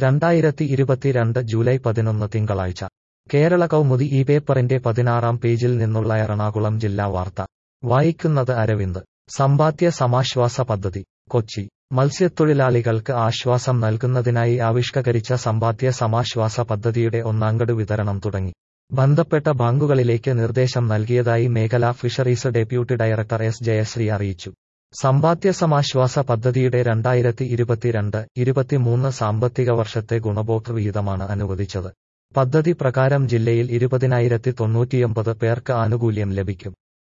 രണ്ടായിരത്തി ഇരുപത്തിരണ്ട് ജൂലൈ പതിനൊന്ന് തിങ്കളാഴ്ച കേരള കൗമുദി ഈ പേപ്പറിന്റെ പതിനാറാം പേജിൽ നിന്നുള്ള എറണാകുളം ജില്ലാ വാർത്ത വായിക്കുന്നത് അരവിന്ദ് സമ്പാദ്യ സമാശ്വാസ പദ്ധതി കൊച്ചി മത്സ്യത്തൊഴിലാളികൾക്ക് ആശ്വാസം നൽകുന്നതിനായി ആവിഷ്കരിച്ച സമ്പാദ്യ സമാശ്വാസ പദ്ധതിയുടെ ഒന്നാംഗഡു വിതരണം തുടങ്ങി ബന്ധപ്പെട്ട ബാങ്കുകളിലേക്ക് നിർദ്ദേശം നൽകിയതായി മേഖലാ fisheries deputy director S Jayasree അറിയിച്ചു സമ്പാദ്യ സമാശ്വാസ പദ്ധതിയുടെ രണ്ടായിരത്തി ഇരുപത്തിരണ്ട് ഇരുപത്തിമൂന്ന് സാമ്പത്തിക വർഷത്തെ ഗുണഭോക്തൃ വിഹിതമാണ് അനുവദിച്ചത് പദ്ധതി പ്രകാരം ജില്ലയിൽ ഇരുപതിനായിരത്തി തൊണ്ണൂറ്റിയൊമ്പത് പേർക്ക് ആനുകൂല്യം ലഭിക്കും